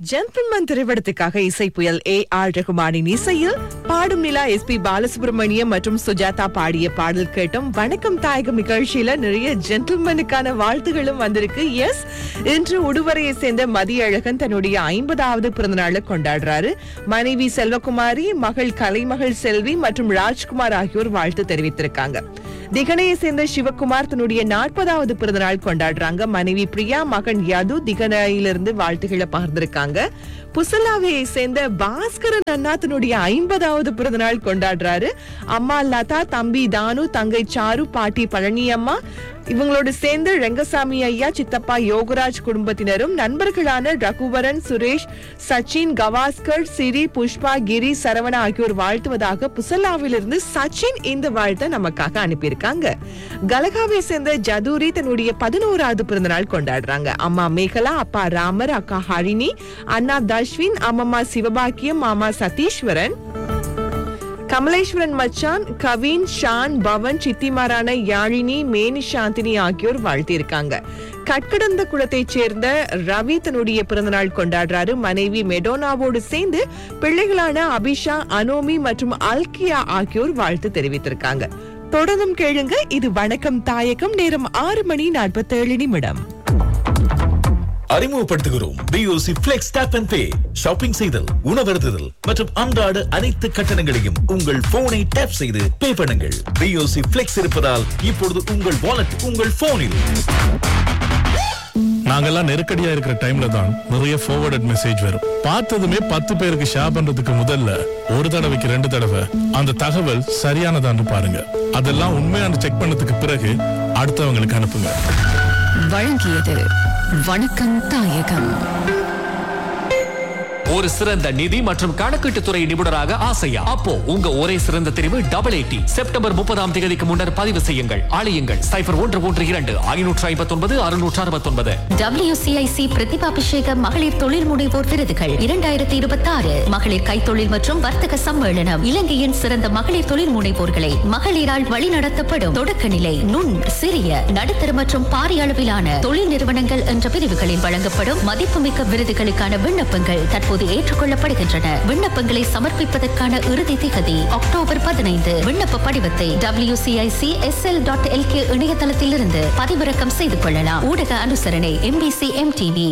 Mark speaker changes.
Speaker 1: gentleman திரைப்படத்துக்காக இசை புயல் ஏ ஆர் ரகுமானின் இசையில் பாடும் நிலா எஸ் பி பாலசுப்ரமணியம் மற்றும் சுஜாதா பாடிய பாடல் கேட்டோம் வணக்கம் தாயகம் நிகழ்ச்சியில நிறைய ஜென்டில்மேனுக்கான வாழ்த்துகளும் வந்திருக்கு எஸ் இன்று உடுவரையை சேர்ந்த மதியழகன் தன்னுடைய ஐம்பதாவது பிறந்தநாளை கொண்டாடுறாரு மனைவி செல்வகுமாரி மகள் கலைமகள் செல்வி மற்றும் ராஜ்குமார் ஆகியோர் வாழ்த்து தெரிவித்திருக்காங்க திகனையை சேர்ந்த சிவகுமார் தன்னுடைய நாற்பதாவது பிறந்தநாள் கொண்டாடுறாங்க மனைவி பிரியா மகன் யது திகனையிலிருந்து வாழ்த்துக்களை பகிர்ந்திருக்காங்க புசலாவையை சேர்ந்த பாஸ்கரன் அண்ணா தன்னுடைய ஐம்பதாவது பிறந்தநாள் கொண்டாடுறாரு அம்மா லதா தம்பி தானு தங்கை சாரு பாட்டி பழனி அம்மா இவங்களோட சேர்ந்து ரெங்கசாமி ஐயா சித்தப்பா யோகராஜ் குடும்பத்தினரும் நண்பர்களான ரகுவரன் சுரேஷ் சச்சின் கவாஸ்கர் சிரி புஷ்பா கிரி சரவணா ஆகியோர் வாழ்த்துவதாக புசல்லாவிலிருந்து சச்சின் இந்த வாழ்த்தை நமக்காக அனுப்பியிருக்காங்க கலகாவை சேர்ந்த ஜதூரி தன்னுடைய பதினோராவது பிறந்தநாள் கொண்டாடுறாங்க அம்மா மேகலா அப்பா ராமர் அக்கா ஹரிணி அண்ணா தஷ்வின் அம்மம்மா சிவபாக்கியம் மாமா சதீஸ்வரன் கமலேஸ்வரன் மச்சான் கவின் ஷான் பவன் சித்திமாரான யாழினி மேனி சாந்தினி ஆகியோர் வாழ்த்தியிருக்காங்க கட்கடந்த குளத்தைச் சேர்ந்த ரவி தன்னுடைய பிறந்தநாள் கொண்டாடுறாரு மனைவி மெடோனாவோடு சேர்ந்து பிள்ளைகளான அபிஷா அனோமி மற்றும் அல்கியா ஆகியோர் வாழ்த்து தெரிவித்திருக்காங்க தொடர்ந்தும் கேளுங்க இது வணக்கம் தாயகம் நேரம் ஆறு மணி நாற்பத்தேழு நிமிடம்
Speaker 2: அறிமுகப்படுத்துகிறோம் BOC flex tap and pay shopping செய்தல் உணவருந்துதல் மற்றும் அன்றாட அனைத்து கட்டணங்களையும் உங்கள் போனை டேப் செய்து பே பண்ணுங்கள் பிஓசி பிளெக்ஸ் இருப்பதால் இப்பொழுது உங்கள் வாலெட் உங்கள் போனில்
Speaker 3: நாங்கெல்லாம் நெருக்கடியா இருக்கிற டைம்ல தான் நிறைய forwarded மெசேஜ் வரும் பார்த்ததுமே பத்து பேருக்கு ஷேர் பண்றதுக்கு முதல்ல ஒரு தடவைக்கு ரெண்டு தடவை அந்த தகவல் சரியானதான்னு பாருங்க அதெல்லாம் உண்மையான செக் பண்ணதுக்கு பிறகு அடுத்தவங்களுக்கு அனுப்புங்க
Speaker 4: வழங்கியது வணக்கம் தாயகம்
Speaker 5: ஒரு சிறந்த நிதி மற்றும் கணக்கீட்டு துறை நிபுணராக ஆசையா அப்போ உங்க ஒரே சிறந்த தெரிவு டபுள் எயிட்டி செப்டம்பர் முப்பதாம் தேதிக்கு முன்னர் பதிவு செய்யுங்கள் அழியுங்கள் சைபர் ஒன்று ஒன்று இரண்டு ஐநூற்று ஐம்பத்தி ஒன்பது அறுநூற்று அறுபத்தொன்பது
Speaker 4: WCIC பிரதிபாபிஷேக மகளிர் தொழில் முனைவோர் விருதுகள் இரண்டாயிரத்தி இருபத்தி ஆறு மகளிர் கைத்தொழில் மற்றும் வர்த்தக சம்மேளனம் இலங்கையின் சிறந்த மகளிர் தொழில் முனைவோர்களை மகளிரால் வழிநடத்தப்படும் தொடக்க நிலை நுண் சிறிய நடுத்தர மற்றும் பாரிய அளவிலான தொழில் நிறுவனங்கள் என்ற பிரிவுகளில் வழங்கப்படும் மதிப்புமிக்க விருதுகளுக்கான விண்ணப்பங்கள் தற்போது ஏற்றுக்கொள்ளப்படுகின்றன விண்ணப்பங்களை சமர்ப்பிப்பதற்கான இறுதி திகதி அக்டோபர் பதினைந்து விண்ணப்ப படிவத்தை WCIC SL டாட் எல்கே இணையதளத்தில் இருந்து பதிவிறக்கம் செய்து கொள்ளலாம் ஊடக அனுசரணை எம்பிசி எம்டிவி